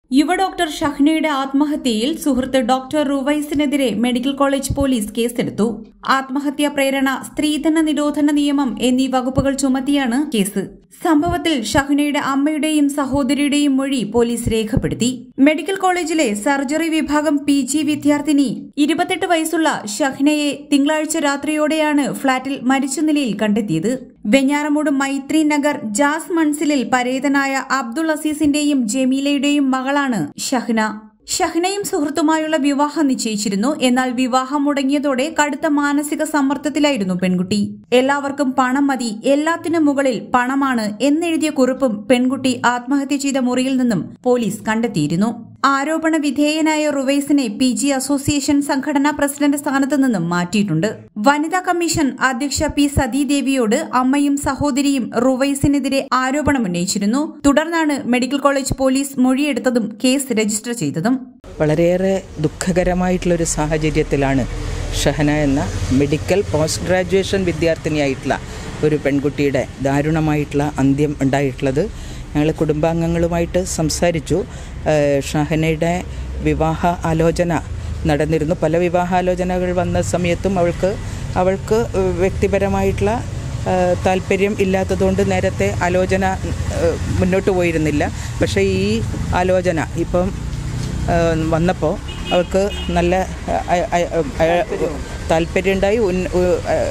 യുവ ഡോക്ടർ ഷഹ്നയുടെ ആത്മഹത്യയിൽ സുഹൃത്ത് ഡോക്ടർ റുവൈസിനെതിരെ മെഡിക്കൽ കോളേജ് പോലീസ് കേസെടുത്തു ആത്മഹത്യാ പ്രേരണ സ്ത്രീധന നിരോധന നിയമം എന്നീ വകുപ്പുകൾ ചുമത്തിയാണ് കേസ് സംഭവത്തിൽ ഷഹ്നയുടെ അമ്മയുടെയും സഹോദരിയുടെയും മൊഴി പോലീസ് രേഖപ്പെടുത്തി മെഡിക്കൽ കോളേജിലെ സർജറി വിഭാഗം പി ജി വിദ്യാർത്ഥിനി ഇരുപത്തെട്ട് വയസ്സുള്ള ഷഹ്നയെ തിങ്കളാഴ്ച രാത്രിയോടെയാണ് ഫ്ളാറ്റിൽ മരിച്ച നിലയിൽ കണ്ടെത്തിയത് വെഞ്ഞാറമൂട് മൈത്രി നഗർ ജാസ് മൺസിലിൽ പരേതനായ അബ്ദുൾ അസീസിന്റെയും ജമീലയുടെയും മകളാണ് ഷഹ്ന ഷഹ്നയും സുഹൃത്തുമായുള്ള വിവാഹം നിശ്ചയിച്ചിരുന്നു എന്നാൽ വിവാഹം മുടങ്ങിയതോടെ കടുത്ത മാനസിക സമ്മർദ്ദത്തിലായിരുന്നു പെൺകുട്ടി എല്ലാവർക്കും പണം മതി എല്ലാത്തിനും മുകളിൽ പണമാണ് എന്നെഴുതിയ കുറിപ്പും പെൺകുട്ടി ആത്മഹത്യ ചെയ്ത മുറിയിൽ നിന്നും പോലീസ് കണ്ടെത്തിയിരുന്നു ആരോപണ വിധേയനായ റുവൈസിനെ പി ജി അസോസിയേഷൻ സംഘടനാ പ്രസിഡന്റ് സ്ഥാനത്ത് നിന്നും മാറ്റിയിട്ടുണ്ട് വനിതാ കമ്മീഷൻ അധ്യക്ഷ പി സതീദേവിയോട് അമ്മയും സഹോദരിയും റുവൈസിനെതിരെ ആരോപണമുന്നയിച്ചിരുന്നു തുടർന്നാണ് മെഡിക്കൽ കോളേജ് പോലീസ് മൊഴിയെടുത്തതും കേസ് രജിസ്റ്റർ ചെയ്തതും വളരെയേറെ ദുഃഖകരമായിട്ടുള്ളൊരു സാഹചര്യത്തിലാണ് ഷഹന എന്ന മെഡിക്കൽ പോസ്റ്റ് ഗ്രാജുവേഷൻ വിദ്യാർത്ഥിനിയായിട്ടുള്ള ഒരു പെൺകുട്ടിയുടെ ദാരുണമായിട്ടുള്ള അന്ത്യം ഉണ്ടായിട്ടുള്ളത് ഞങ്ങൾ കുടുംബാംഗങ്ങളുമായിട്ട് സംസാരിച്ചു ഏഹ് ഷഹനയുടെ വിവാഹ ആലോചന നടന്നിരുന്നു പല വിവാഹാലോചനകൾ വന്ന സമയത്തും അവൾക്ക് അവൾക്ക് വ്യക്തിപരമായിട്ടുള്ള ഏഹ് താല്പര്യം ഇല്ലാത്തതുകൊണ്ട് നേരത്തെ ആലോചന ഏഹ് മുന്നോട്ട് പോയിരുന്നില്ല പക്ഷേ ഈ ആലോചന ഇപ്പം ഏഹ് വന്നപ്പോൾ അവൾക്ക് നല്ല അ- അ- അ- താല്പര്യമുണ്ടായി ഉൻ- ഉ- ഏഹ്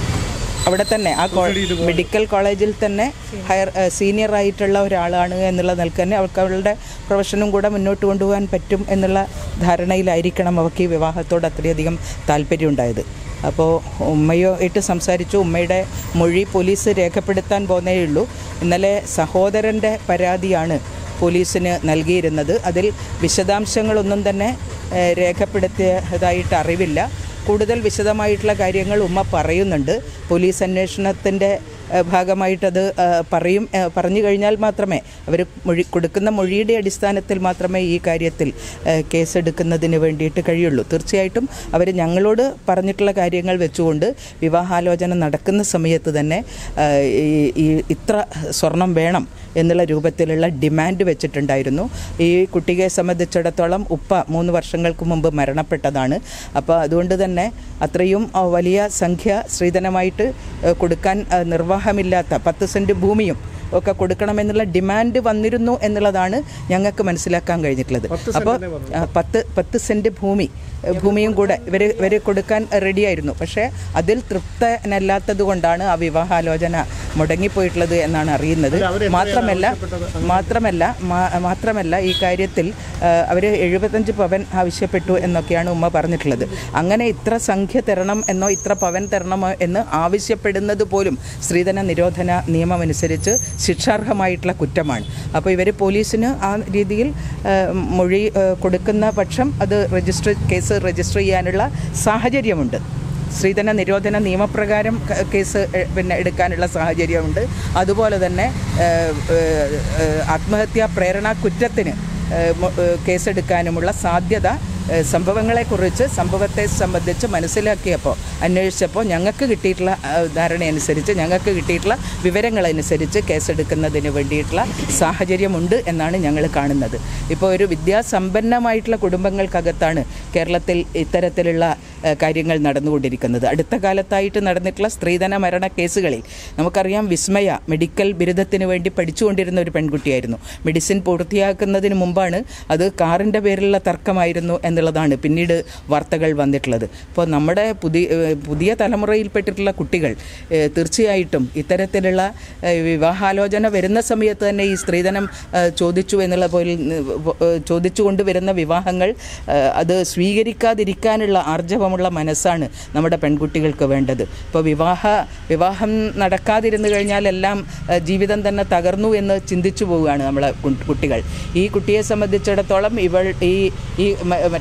അവിടെ തന്നെ ആ കോ- മെഡിക്കൽ കോളേജിൽ തന്നെ ഹയർ ഏഹ് സീനിയർ ആയിട്ടുള്ള ഒരാളാണ് എന്നുള്ള നിലക്ക് തന്നെ അവൾക്ക് അവളുടെ പ്രൊഫഷനും കൂടെ മുന്നോട്ട് കൊണ്ടുപോകാൻ പറ്റും എന്നുള്ള ധാരണയിലായിരിക്കണം അവൾക്ക് ഈ വിവാഹത്തോട് അത്രയധികം താല്പര്യമുണ്ടായത് അപ്പോൾ ഉമ്മയുമായിട്ട് സംസാരിച്ചു ഉമ്മയുടെ മൊഴി പോലീസ് രേഖപ്പെടുത്താൻ പോകുന്നേ ഉള്ളൂ ഇന്നലെ സഹോദരൻ്റെ പരാതിയാണ് പോലീസിന് നൽകിയിരുന്നത് അതിൽ വിശദാംശങ്ങളൊന്നും തന്നെ ഏഹ്, രേഖപ്പെടുത്തിയതായിട്ട് അറിവില്ല കൂടുതൽ വിശദമായിട്ടുള്ള കാര്യങ്ങൾ ഉമ്മ പറയുന്നുണ്ട് പോലീസ് അന്വേഷണത്തിൻ്റെ ഏഹ്, ഭാഗമായിട്ടത് ഏഹ്, പറയും ഏഹ്, പറഞ്ഞു കഴിഞ്ഞാൽ മാത്രമേ അവർ മൊഴി കൊടുക്കുന്ന മൊഴിയുടെ അടിസ്ഥാനത്തിൽ മാത്രമേ ഈ കാര്യത്തിൽ ഏഹ്, കേസെടുക്കുന്നതിന് വേണ്ടിയിട്ട് കഴിയുള്ളൂ തീർച്ചയായിട്ടും അവർ ഞങ്ങളോട് പറഞ്ഞിട്ടുള്ള കാര്യങ്ങൾ വെച്ചുകൊണ്ട് വിവാഹാലോചന നടക്കുന്ന സമയത്ത് തന്നെ ഏഹ്, ഈ ഈ ഇത്ര സ്വർണം വേണം എന്നുള്ള രൂപത്തിലുള്ള ഡിമാൻഡ് വെച്ചിട്ടുണ്ടായിരുന്നു ഈ കുട്ടിയെ സംബന്ധിച്ചിടത്തോളം ഉപ്പ മൂന്ന് വർഷങ്ങൾക്ക് മുമ്പ് മരണപ്പെട്ടതാണ് അപ്പോൾ അതുകൊണ്ട് തന്നെ അത്രയും ആ, വലിയ സംഖ്യ സ്ത്രീധനമായിട്ട് ഏഹ്, കൊടുക്കാൻ ആ, നിർവാഹമില്ലാത്ത പത്ത് സെൻറ്റ് ഭൂമിയും ഒക്കെ കൊടുക്കണമെന്നുള്ള ഡിമാൻഡ് വന്നിരുന്നു എന്നുള്ളതാണ് ഞങ്ങൾക്ക് മനസ്സിലാക്കാൻ കഴിഞ്ഞിട്ടുള്ളത് അപ്പോൾ ആ, പത്ത് പത്ത് സെൻറ്റ് ഭൂമി ഏഹ്, ഭൂമിയും കൂടെ ഇവർ ഇവർ കൊടുക്കാൻ റെഡിയായിരുന്നു പക്ഷേ അതിൽ തൃപ്തനല്ലാത്തത് കൊണ്ടാണ് ആ വിവാഹാലോചന മുടങ്ങിപ്പോയിട്ടുള്ളത് എന്നാണ് അറിയുന്നത് മാത്രമല്ല മാത്രമല്ല മാ- മാത്രമല്ല ഈ കാര്യത്തിൽ അവർ എഴുപത്തഞ്ച് പവൻ ആവശ്യപ്പെട്ടു എന്നൊക്കെയാണ് ഉമ്മ പറഞ്ഞിട്ടുള്ളത് അങ്ങനെ ഇത്ര സംഖ്യ തരണം എന്നോ ഇത്ര പവൻ തരണമോ എന്ന് ആവശ്യപ്പെടുന്നത് പോലും സ്ത്രീധന നിരോധന നിയമമനുസരിച്ച് ശിക്ഷാർഹമായിട്ടുള്ള കുറ്റമാണ് അപ്പോൾ ഇവർ പോലീസിന് ആ രീതിയിൽ ആ, മൊഴി ആ, കൊടുക്കുന്ന പക്ഷം അത് രജിസ്റ്റർ കേസ് രജിസ്റ്റർ ചെയ്യാനുള്ള സാഹചര്യമുണ്ട് സ്ത്രീധന നിരോധന നിയമപ്രകാരം ക- കേസ് എ- പിന്നെ എടുക്കാനുള്ള സാഹചര്യമുണ്ട് അതുപോലെ തന്നെ ഏഹ്, ഏഹ്, ഏഹ്, ആത്മഹത്യാ പ്രേരണ കുറ്റത്തിന് ഏഹ്, മൊ- ഏഹ്, കേസെടുക്കാനുമുള്ള സാധ്യത ഏഹ്, സംഭവങ്ങളെക്കുറിച്ച് സംഭവത്തെ സംബന്ധിച്ച് മനസ്സിലാക്കിയപ്പോൾ അന്വേഷിച്ചപ്പോൾ ഞങ്ങൾക്ക് കിട്ടിയിട്ടുള്ള ഏഹ്, ധാരണയനുസരിച്ച് ഞങ്ങൾക്ക് കിട്ടിയിട്ടുള്ള വിവരങ്ങളനുസരിച്ച് കേസെടുക്കുന്നതിന് വേണ്ടിയിട്ടുള്ള സാഹചര്യമുണ്ട് എന്നാണ് ഞങ്ങൾ കാണുന്നത് ഇപ്പോൾ ഒരു വിദ്യാസമ്പന്നമായിട്ടുള്ള കുടുംബങ്ങൾക്കകത്താണ് കേരളത്തിൽ ഇത്തരത്തിലുള്ള ഏഹ്, കാര്യങ്ങൾ നടന്നുകൊണ്ടിരിക്കുന്നത് അടുത്ത കാലത്തായിട്ട് നടന്നിട്ടുള്ള സ്ത്രീധന മരണ കേസുകളിൽ നമുക്കറിയാം വിസ്മയ മെഡിക്കൽ ബിരുദത്തിന് വേണ്ടി പഠിച്ചുകൊണ്ടിരുന്ന ഒരു പെൺകുട്ടിയായിരുന്നു മെഡിസിൻ പൂർത്തിയാക്കുന്നതിന് മുമ്പാണ് അത് കാറിൻ്റെ പേരിലുള്ള തർക്കമായിരുന്നു എന്നുള്ളതാണ് പിന്നീട് വാർത്തകൾ വന്നിട്ടുള്ളത് അപ്പോൾ നമ്മുടെ പുതിയ ഏഹ്, പുതിയ തലമുറയിൽപ്പെട്ടിട്ടുള്ള കുട്ടികൾ ഏഹ്, തീർച്ചയായിട്ടും ഇത്തരത്തിലുള്ള ഏഹ്, വിവാഹാലോചന വരുന്ന സമയത്ത് തന്നെ ഈ സ്ത്രീധനം ഏഹ്, ചോദിച്ചു എന്നുള്ള പോലെ ഏഹ്, ചോദിച്ചുകൊണ്ട് വരുന്ന വിവാഹങ്ങൾ ഏഹ്, അത് സ്വീകരിക്കാതിരിക്കാനുള്ള ആർജവമുള്ള മനസ്സാണ് നമ്മുടെ പെൺകുട്ടികൾക്ക് വേണ്ടത് ഇപ്പോൾ വിവാഹ വിവാഹം നടക്കാതിരുന്നു കഴിഞ്ഞാൽ എല്ലാം ഏഹ്, ജീവിതം തന്നെ തകർന്നു എന്ന് ചിന്തിച്ചു പോവുകയാണ് നമ്മളെ കു- കുട്ടികൾ ഈ കുട്ടിയെ സംബന്ധിച്ചിടത്തോളം ഇവൾ ഈ ഈ മ- മറ്റേ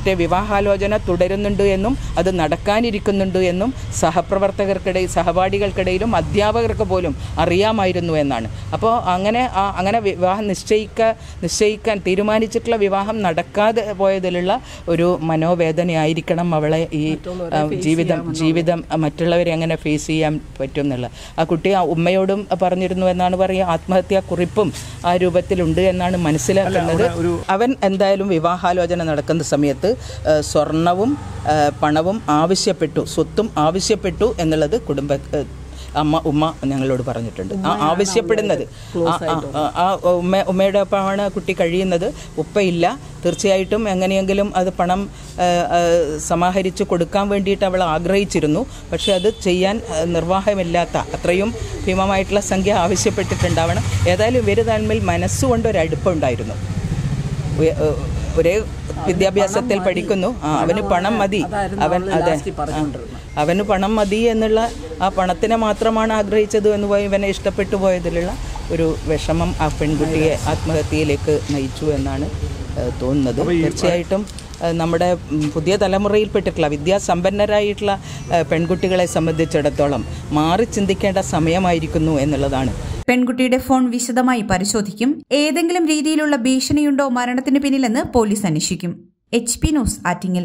മറ്റേ വിവാഹാലോചന തുടരുന്നുണ്ട് എന്നും അത് നടക്കാനിരിക്കുന്നുണ്ട് എന്നും സഹപ്രവർത്തകർക്കിടയിൽ സഹപാഠികൾക്കിടയിലും അധ്യാപകർക്ക് പോലും അറിയാമായിരുന്നു എന്നാണ് അപ്പോൾ അങ്ങനെ ആ- അങ്ങനെ വിവാഹം നിശ്ചയിക്ക നിശ്ചയിക്കാൻ തീരുമാനിച്ചിട്ടുള്ള വിവാഹം നടക്കാതെ പോയതിലുള്ള ഒരു മനോവേദനയായിരിക്കണം അവളെ ഈ ആ, ജീവിതം ജീവിതം ആ, മറ്റുള്ളവരെ എങ്ങനെ ഫേസ് ചെയ്യാൻ പറ്റും എന്നുള്ള ആ കുട്ടി ആ ഉമ്മയോടും പറഞ്ഞിരുന്നു എന്നാണ് പറയുക ആത്മഹത്യാ കുറിപ്പും ആ രൂപത്തിലുണ്ട് എന്നാണ് മനസ്സിലാക്കുന്നത് അവൻ എന്തായാലും വിവാഹാലോചന നടക്കുന്ന സമയത്ത് ആ, സ്വർണവും ആ, പണവും ആവശ്യപ്പെട്ടു സ്വത്തും ആവശ്യപ്പെട്ടു എന്നുള്ളത് കുടുംബ ആ, അമ്മ ഉമ്മ ഞങ്ങളോട് പറഞ്ഞിട്ടുണ്ട് ആ ആവശ്യപ്പെടുന്നത് ആ- ആ- ആ ഉമ്മ ഉമ്മയുടെ ഒപ്പമാണ് കുട്ടി കഴിയുന്നത് ഉപ്പയില്ല തീർച്ചയായിട്ടും എങ്ങനെയെങ്കിലും അത് പണം ആ, ആ, സമാഹരിച്ച് കൊടുക്കാൻ വേണ്ടിയിട്ട് അവൾ ആഗ്രഹിച്ചിരുന്നു പക്ഷെ അത് ചെയ്യാൻ ആ, നിർവാഹമില്ലാത്ത അത്രയും ഭീമമായിട്ടുള്ള സംഖ്യ ആവശ്യപ്പെട്ടിട്ടുണ്ടാവണം ഏതായാലും ഇവർ തമ്മിൽ മനസ്സുകൊണ്ട് ഒരു അടുപ്പമുണ്ടായിരുന്നു ഉയ- ഏ, ഒരേ വിദ്യാഭ്യാസത്തിൽ പഠിക്കുന്നു ആ അവന് പണം മതി അവൻ അതെ ആ, അവന് പണം മതി എന്നുള്ള ആ പണത്തിനെ മാത്രമാണ് ആഗ്രഹിച്ചത് എന്ന് പോയി ഇവനെ ഇഷ്ടപ്പെട്ടു പോയതിലുള്ള ഒരു വിഷമം ആ പെൺകുട്ടിയെ ആത്മഹത്യയിലേക്ക് നയിച്ചു എന്നാണ് ഏ, തോന്നുന്നത് തീർച്ചയായിട്ടും ഏ, നമ്മുടെ ഉം, പുതിയ തലമുറയിൽപ്പെട്ടിട്ടുള്ള വിദ്യാസമ്പന്നരായിട്ടുള്ള ഏ, പെൺകുട്ടികളെ സംബന്ധിച്ചിടത്തോളം മാറി ചിന്തിക്കേണ്ട സമയമായിരിക്കുന്നു എന്നുള്ളതാണ് പെൺകുട്ടിയുടെ ഫോൺ വിശദമായി പരിശോധിക്കും ഏതെങ്കിലും രീതിയിലുള്ള ഭീഷണിയുണ്ടോ മരണത്തിന് പിന്നിലെന്ന് പോലീസ് അന്വേഷിക്കും H P news Attingal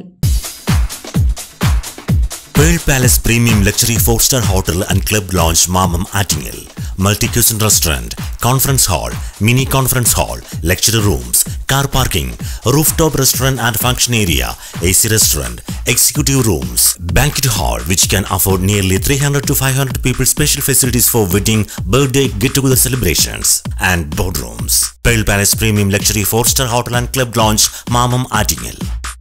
Pearl Palace Premium Luxury 4-star Hotel and Club Lounge Mamam Attingel. Multi-cuisine restaurant, conference hall, mini conference hall, lecture rooms, car parking, rooftop restaurant and function area, AC restaurant, executive rooms, banquet hall which can afford nearly 300 to 500 people special facilities for wedding, birthday, get-together celebrations and boardrooms. Pearl Palace Premium Luxury 4-star Hotel and Club Lounge Mamam Attingel.